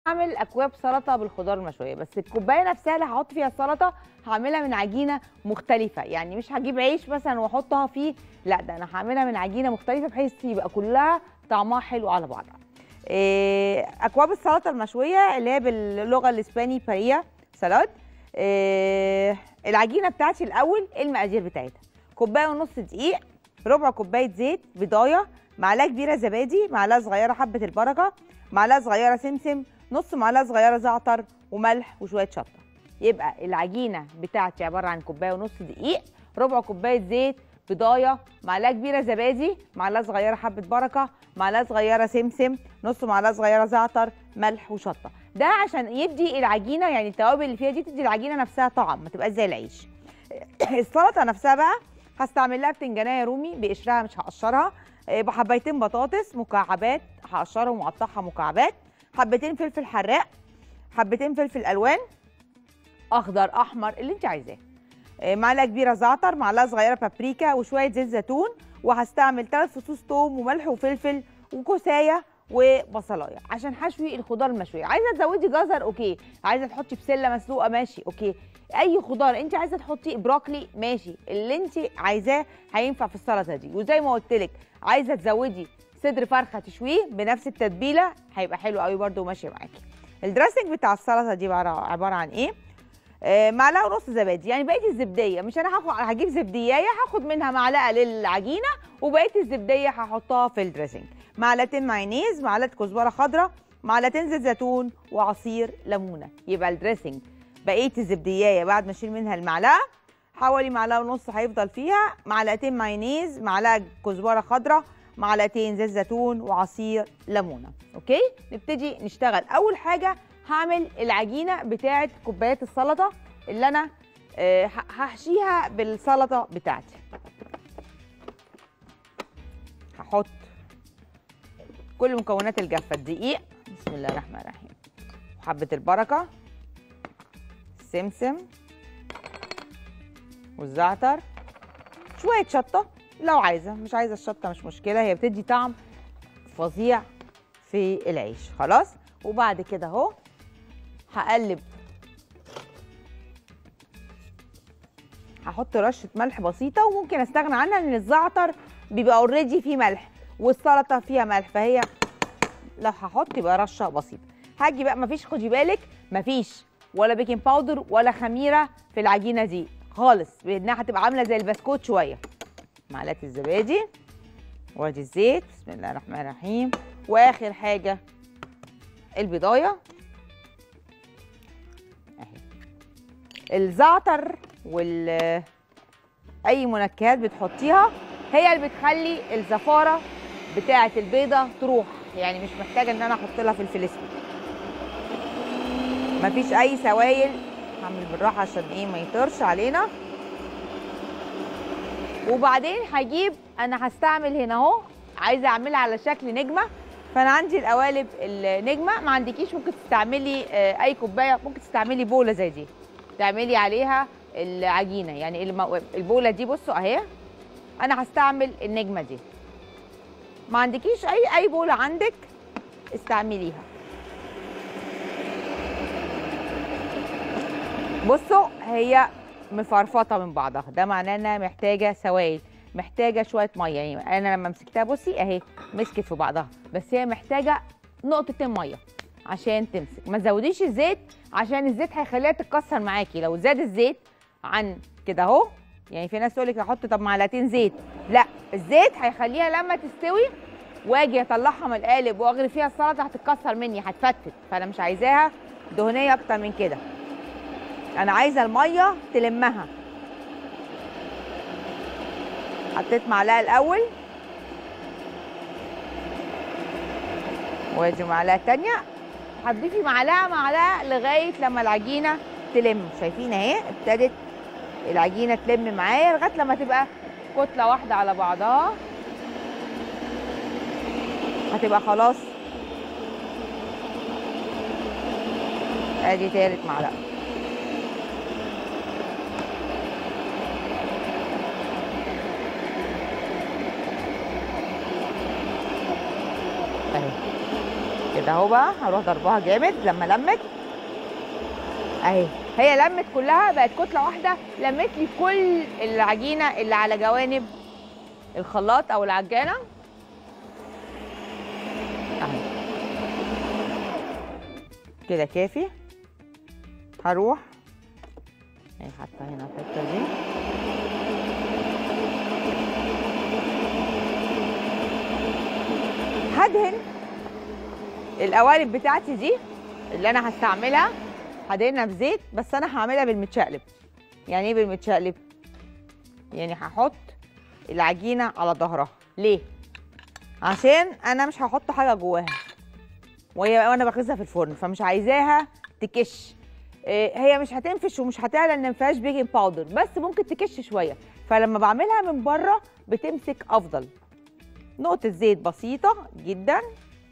هعمل اكواب سلطه بالخضار المشويه بس الكوبايه نفسها اللي هحط فيها السلطه هعملها من عجينه مختلفه يعني مش هجيب عيش مثلا واحطها فيه لا ده انا هعملها من عجينه مختلفه بحيث يبقى كلها طعمها حلو على بعضها إيه، اكواب السلطه المشويه اللي هي باللغه الاسباني باريا سلاد إيه، العجينه بتاعتي الاول المقادير بتاعتها كوبايه ونص دقيق ربع كوبايه زيت بضايه معلقه كبيره زبادي معلقه صغيره حبه البركه معلقه صغيره سمسم نص معلقه صغيره زعتر وملح وشويه شطه يبقى العجينه بتاعتي عباره عن كوبايه ونص دقيق ربع كوبايه زيت بضايه معلقه كبيره زبادي معلقه صغيره حبه بركه معلقه صغيره سمسم نص معلقه صغيره زعتر ملح وشطه ده عشان يدي العجينه يعني التوابل اللي فيها دي تدي العجينه نفسها طعم ما تبقاش زي العيش السلطه نفسها بقى هستعمل لها بتنجانيه رومي بقشرها مش هقشرها إيه، بحبيتين بطاطس مكعبات هقشرهم واقطعها مكعبات حبتين فلفل حراق حبتين فلفل الوان اخضر احمر اللي انت عايزاه إيه، معلقه كبيره زعتر معلقه صغيره بابريكا وشويه زيت زيتون وهستعمل ثلاث فصوص توم وملح وفلفل وكوسايه وبصلايه عشان حشوي الخضار المشوي عايزه تزودي جزر اوكي عايزه تحطي بسله مسلوقه ماشي اوكي اي خضار انت عايزه تحطي بروكلي ماشي اللي انت عايزاه هينفع في السلطه دي وزي ما قلت لك عايزه تزودي صدر فرخه تشويه بنفس التتبيله هيبقى حلو قوي برده وماشي معاكي الدريسنج بتاع السلطه دي عباره عبارة عن ايه آه، معلقه ونص زبادي يعني بقيه الزبديه مش انا هاخد هجيب زبديايه هاخد منها معلقه للعجينه وبقيه الزبديه هحطها في الدريسنج معلقتين مايونيز معلقه كزبره خضراء معلقتين زيت زيتون وعصير ليمونه يبقى الدريسنج بقيه الزبديايه بعد ما اشيل منها المعلقه حوالي معلقه ونص هيفضل فيها معلقتين مايونيز معلقه كزبره خضراء معلقتين زيت زيتون وعصير ليمونه اوكي نبتدي نشتغل اول حاجه هعمل العجينه بتاعه كوبايات السلطه اللي انا آه، ه- هحشيها بالسلطه بتاعتي هحط كل مكونات الجافه الدقيق بسم الله الرحمن الرحيم وحبه البركه السمسم والزعتر شويه شطه لو عايزه مش عايزه الشطه مش مشكله هي بتدي طعم فظيع في العيش خلاص وبعد كده اهو هقلب هحط رشه ملح بسيطه وممكن استغنى عنها لان الزعتر بيبقى اوريدي فيه ملح والسلطه فيها ملح فهي لو هحط يبقى رشه بسيطه هاجي بقى مفيش خدي بالك مفيش ولا بيكنج باودر ولا خميره في العجينه دي خالص لانها هتبقى عامله زي البسكوت شويه معلقه الزبادي وادي الزيت بسم الله الرحمن الرحيم واخر حاجه البضايه اهي الزعتر وال اي منكهات بتحطيها هي اللي بتخلي الزفاره بتاعه البيضه تروح يعني مش محتاجه ان انا احط لها فلفل اسود مفيش اي سوائل هعمل بالراحه عشان ايه ما يطرش علينا وبعدين هجيب انا هستعمل هنا اهو عايزه اعملها على شكل نجمه فانا عندي القوالب النجمه ما عندكيش ممكن تستعملي آه، اي كوبايه ممكن تستعملي بوله زي دي تعملي عليها العجينه يعني الم- البوله دي بصوا اهي انا هستعمل النجمه دي ما عندكيش اي اي بوله عندك استعمليها بصوا هي مفرفطه من بعضها ده معناه انها محتاجه سوائل محتاجه شويه ميه يعني انا لما مسكتها بصي اهي مسكت في بعضها بس هي محتاجه نقطتين ميه عشان تمسك ما تزوديش الزيت عشان الزيت هيخليها تتكسر معاكي لو زاد الزيت عن كده اهو يعني في ناس تقول لك احط طب معلقتين زيت لا الزيت هيخليها لما تستوي واجي اطلعها من القالب واغري فيها السلطه هتتكسر مني هتفتت فانا مش عايزاها دهنيه اكتر من كده انا عايزه الميه تلمها حطيت معلقه الاول وادي معلقه تانية هتضيفي معلقه معلقه لغايه لما العجينه تلم شايفين اهي ابتدت العجينه تلم معايا لغايه لما تبقى كتله واحده على بعضها هتبقى خلاص ادي تالت معلقه اهي كده كده اهو بقى هروح ضربها جامد لما لمت اهي هي لمت كلها بقت كتله واحده لمت لي كل العجينه اللي على جوانب الخلاط او العجانه اهي كده كافي هروح اهي حاطه هنا الحته دي هدهن القوالب بتاعتي دي اللي انا هستعملها هدهنها بزيت بس انا هعملها بالمتشقلب يعني ايه بالمتشقلب يعني هحط العجينه على ظهرها ليه عشان انا مش هحط حاجه جواها وهي وانا بخبزها في الفرن فمش عايزاها تكش إيه، هي مش هتنفش ومش هتعلى ان ما فيهاش بيكنج باودر بس ممكن تكش شويه فلما بعملها من بره بتمسك افضل نقطه زيت بسيطه جدا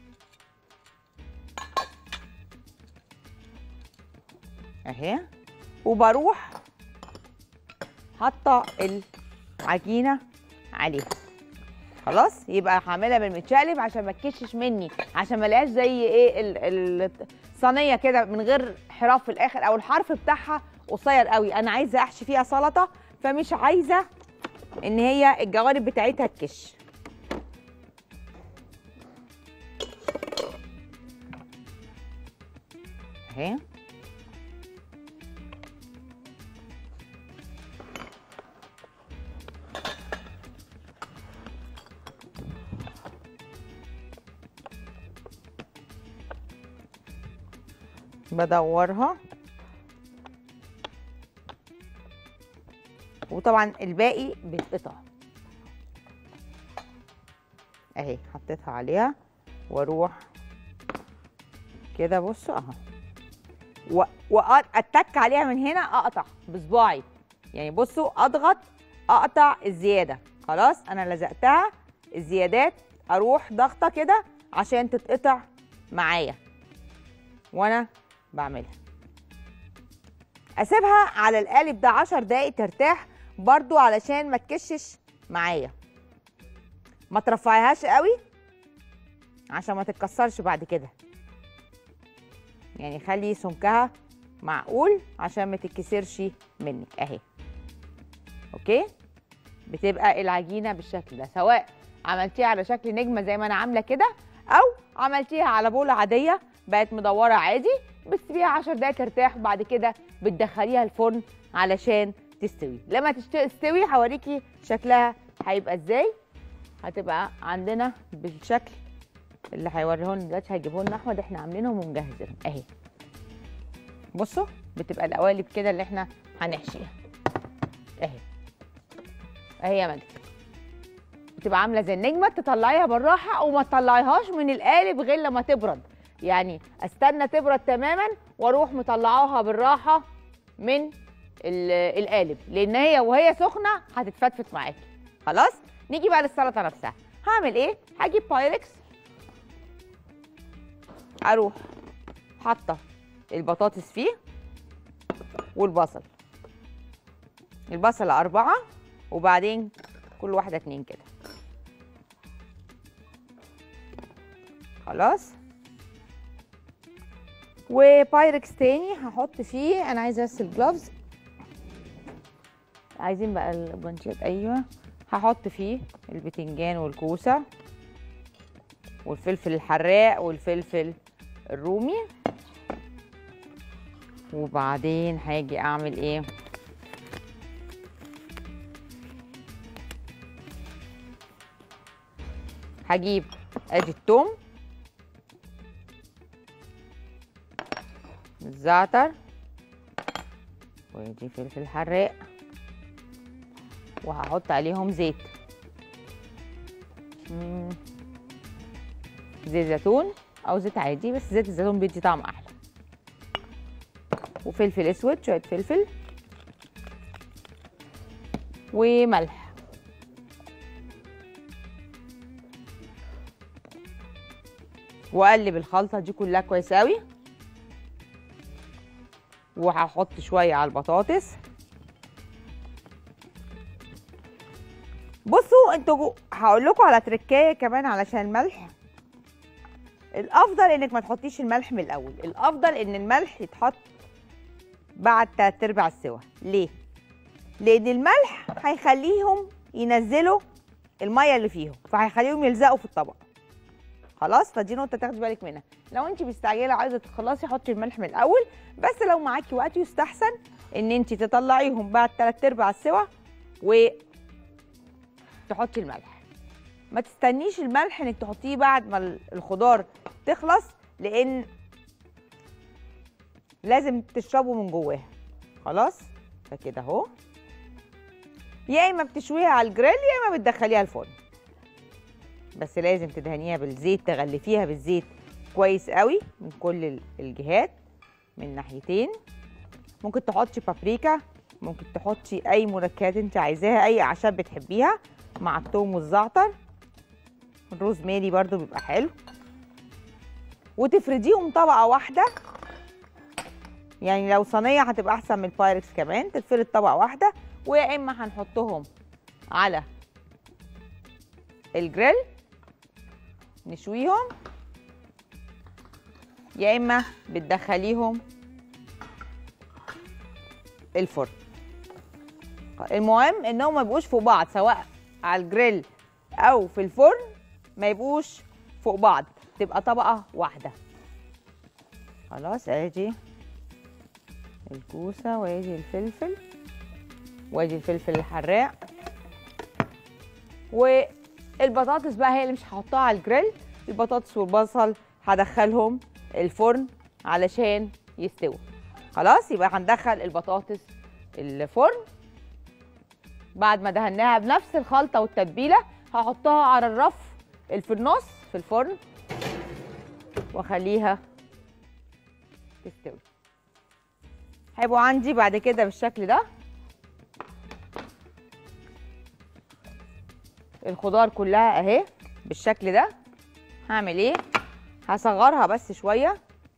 اهي وبروح حاطه العجينه عليها خلاص يبقى هعملها بالمتشقلب عشان ما تكشش مني عشان ما الاقيش زي ايه ال- ال- الصينيه كده من غير حراف في الاخر او الحرف بتاعها قصير قوي انا عايزه احشي فيها سلطه فمش عايزه ان هي الجوانب بتاعتها تكش اهي بدورها وطبعا الباقي بيتقطع اهي حطيتها عليها واروح كده بصوا اهو و- واتك عليها من هنا اقطع بصباعي يعني بصوا اضغط اقطع الزياده خلاص انا لزقتها الزيادات اروح ضغطه كده عشان تتقطع معايا وانا بعملها اسيبها على القالب ده 10 دقايق ترتاح برضو علشان ما تكشش معايا ما ترفعيهاش قوي عشان ما تتكسرش بعد كده يعني خلي سمكها معقول عشان ما تتكسرش منك اهي اوكي بتبقى العجينه بالشكل ده سواء عملتيها على شكل نجمه زي ما انا عامله كده او عملتيها على بوله عاديه بقت مدوره عادي بتسيبيها 10 دقايق ترتاح وبعد كده بتدخليها الفرن علشان تستوي لما تشت- تستوي هوريكي شكلها هيبقى ازاي هتبقى عندنا بالشكل اللي هيوريهولنا دلوقتي هيجيبه لنا احمد احنا عاملينهم ومجهزينهم اهي بصوا بتبقى القوالب كده اللي احنا هنحشيها اهي اهي يا مجد بتبقى عامله زي النجمه تطلعيها بالراحه وما تطلعيهاش من القالب غير لما تبرد يعني استنى تبرد تماما واروح مطلعاها بالراحه من ال- القالب لان هي وهي سخنه هتتفتفت معاكي خلاص نيجي بقى للسلطه نفسها هعمل ايه هجيب بايركس اروح حاطه البطاطس فيه والبصل البصل أربعة وبعدين كل واحدة اتنين كده خلاص وبايركس تاني هحط فيه انا عايزه بس الجلوفز عايزين بقى البنشات ايوه هحط فيه البتنجان والكوسه والفلفل الحراق والفلفل الرومي وبعدين هاجي اعمل ايه هجيب ادي التوم الزعتر ودي فلفل حراق وهحط عليهم زيت مم. زيت زيتون او زيت عادي بس زيت الزيتون بيدي طعم احلى وفلفل اسود شويه فلفل وملح واقلب الخلطه دي كلها كويس قوي وهحط شويه على البطاطس بصوا انتوا جو- هقول لكم على تركايه كمان علشان الملح الافضل انك ما تحطيش الملح من الاول الافضل ان الملح يتحط بعد تلات ارباع السوا ليه لان الملح هيخليهم ينزلوا الميه اللي فيهم فهيخليهم يلزقوا في الطبق خلاص فدي نقطه تاخدي بالك منها لو انت مستعجله عايزه تخلصي حطي الملح من الاول بس لو معاكي وقت يستحسن ان انت تطلعيهم بعد تلات ارباع السوا و تحطي الملح ما تستنيش الملح انك تحطيه بعد ما الخضار تخلص لان لازم تشربه من جواها خلاص فكده اهو يا اما بتشويها على الجريل يا اما بتدخليها الفرن بس لازم تدهنيها بالزيت تغلفيها بالزيت كويس قوي من كل الجهات من ناحيتين ممكن تحطي بابريكا ممكن تحطي اي منكهات انت عايزاها اي اعشاب بتحبيها مع الثوم والزعتر الروزماري برضو بيبقى حلو وتفرديهم طبقه واحده يعني لو صينيه هتبقى احسن من البايركس كمان تتفرد طبقه واحده ويا اما هنحطهم على الجريل نشويهم يا اما بتدخليهم الفرن المهم انهم ما يبقوش فوق بعض سواء على الجريل او في الفرن ما يبقوش فوق بعض تبقى طبقه واحده خلاص ادي الكوسه وادي الفلفل وادي الفلفل الحراق والبطاطس بقى هي اللي مش هحطها على الجريل البطاطس والبصل هدخلهم الفرن علشان يستووا خلاص يبقى هندخل البطاطس الفرن بعد ما دهناها بنفس الخلطه والتتبيله هحطها على الرف اللي في النص في الفرن واخليها تستوي هيبقوا عندي بعد كده بالشكل ده الخضار كلها اهي بالشكل ده هعمل ايه هصغرها بس شويه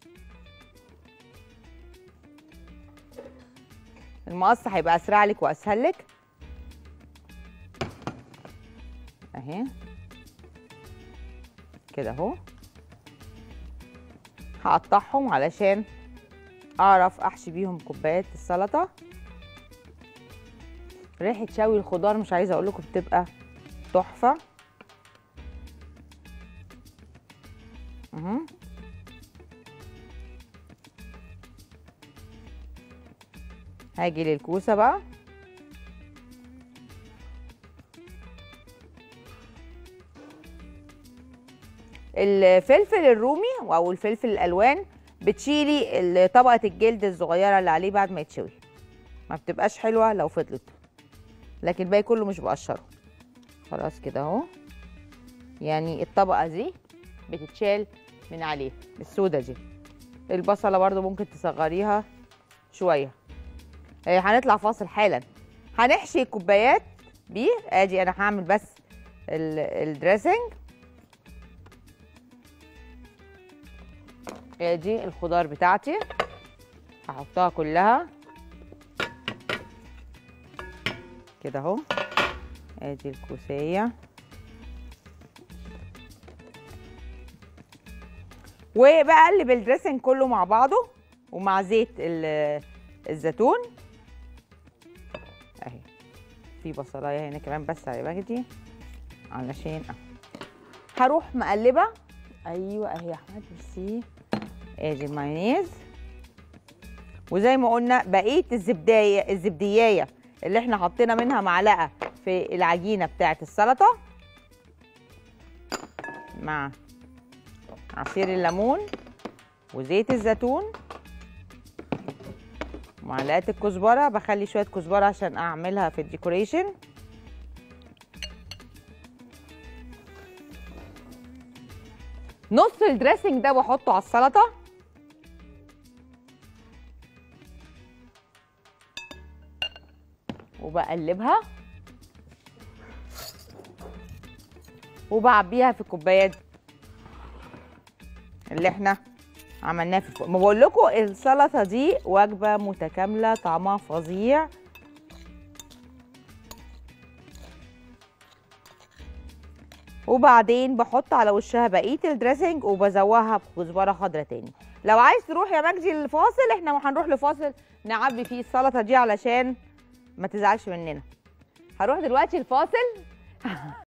المقص هيبقى اسرع لك واسهل لك اهي كده اهو هقطعهم علشان اعرف احشي بيهم كوبايات السلطه ريحه شوي الخضار مش عايزه اقول لكم بتبقى تحفه اهو هاجي للكوسه بقى الفلفل الرومي او الفلفل الالوان بتشيلي طبقه الجلد الصغيره اللي عليه بعد ما يتشوي ما بتبقاش حلوه لو فضلت لكن الباقي كله مش بقشره خلاص كده اهو يعني الطبقه دي بتتشال من عليه السودا دي البصله برضو ممكن تصغريها شويه آه، هنطلع فاصل حالا هنحشي الكوبايات بيه ادي انا هعمل بس ال- الدريسنج ادي الخضار بتاعتي هحطها كلها كده اهو ادي الكوسيه وبقلب الدريسنج كله مع بعضه ومع زيت ال- الزيتون اهي في بصلايه هنا كمان بس على باجتي علشان أهو. هروح مقلبه ايوه اهي يا احمد ميرسي ادي المايونيز وزي ما قلنا بقيه الزبدايه الزبديايه اللي احنا حطينا منها معلقه في العجينه بتاعه السلطه مع عصير الليمون وزيت الزيتون معلقه الكزبره بخلي شويه كزبره عشان اعملها في الديكوريشن نص الدريسنج ده بحطه على السلطه وبقلبها وبعبيها في الكوبايات اللي احنا عملناها في الفرن ما بقول لكم السلطه دي وجبه متكامله طعمها فظيع وبعدين بحط على وشها بقيه الدريسنج وبزوقها بكزبره خضراء تاني لو عايز تروح يا مجدي للفاصل احنا هنروح لفاصل نعبي فيه السلطه دي علشان ما تزعلش مننا هروح دلوقتي الفاصل